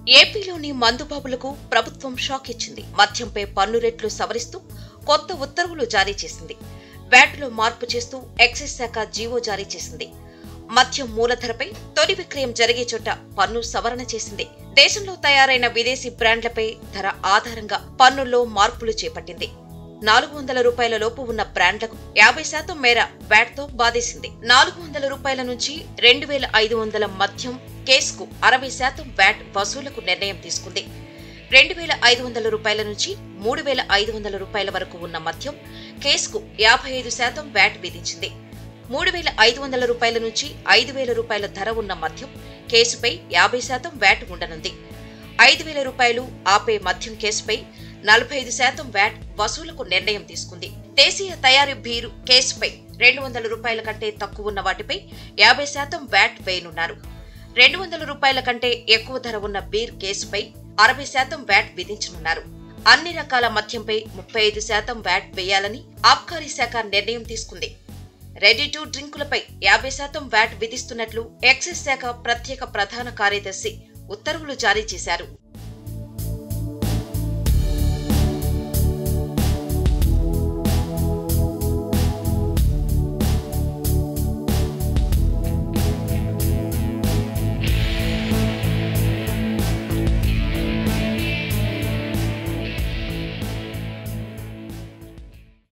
ఏపీలోని మందుబాబులకు ప్రభుత్వం షాక్ ఇచ్చింది మద్యంపై పన్ను రేట్లు సవరిస్తూ కొత్త ఉత్తర్వులు జారీ చేసింది వ్యాట్లో మార్పు చేస్తూ ఎక్సైజ్ శాఖ జీవో జారీ చేసింది మద్యం మూలధరపై తొలి విక్రయం జరిగే చోట పన్ను సవరణ చేసింది దేశంలో తయారైన విదేశీ బ్రాండ్లపై ధర ఆధారంగా పన్నుల్లో మార్పులు చేపట్టింది నాలుగు వందల రూపాయల లోపు ఉన్న బ్రాండ్లకు యాభై శాతం మేర వ్యాట్తో బాధేసింది నాలుగు వందల రూపాయల నుంచి రెండు వేల ఐదు వందల మద్యం కేసుకు అరవై శాతం వ్యాట్ వసూలుకు నిర్ణయం తీసుకుంది రెండు వేల ఐదు వందల రూపాయల నుంచి మూడు వేల ఐదు వందల రూపాయల వరకు ఉన్న మద్యం కేసుకు యాభై ఐదు శాతం వ్యాట్ విధించింది మూడు వేల ఐదు వందల రూపాయల నుంచి ఐదు వేల రూపాయల ధర ఉన్న మద్యం కేసుపై యాభై శాతం వ్యాట్ ఉండనుంది ఐదు వేల రూపాయలు ఆపే మద్యం కేసుపై నలభై ఐదు శాతం వ్యాట్ వసూలుకు నిర్ణయం తీసుకుంది దేశీయ తయారీ బీరు కేసుపై రెండు వందల రూపాయల కంటే తక్కువ ఉన్న వాటిపై యాభై శాతం వ్యాట్ వేయనున్నారు రెండు వందల రూపాయల కంటే ఎక్కువ ధర ఉన్న బీర్ కేసుపై అరవై శాతం వ్యాట్ విధించనున్నారు అన్ని రకాల మద్యంపై ముప్పై ఐదు శాతం వ్యాట్ వేయాలని ఆబ్కారీ శాఖ నిర్ణయం తీసుకుంది రెడీ టు డ్రింకులపై యాభై శాతం వ్యాట్ విధిస్తున్నట్లు ఎక్సైజ్ శాఖ ప్రత్యేక ప్రధాన కార్యదర్శి ఉత్తర్వులు జారీ చేశారు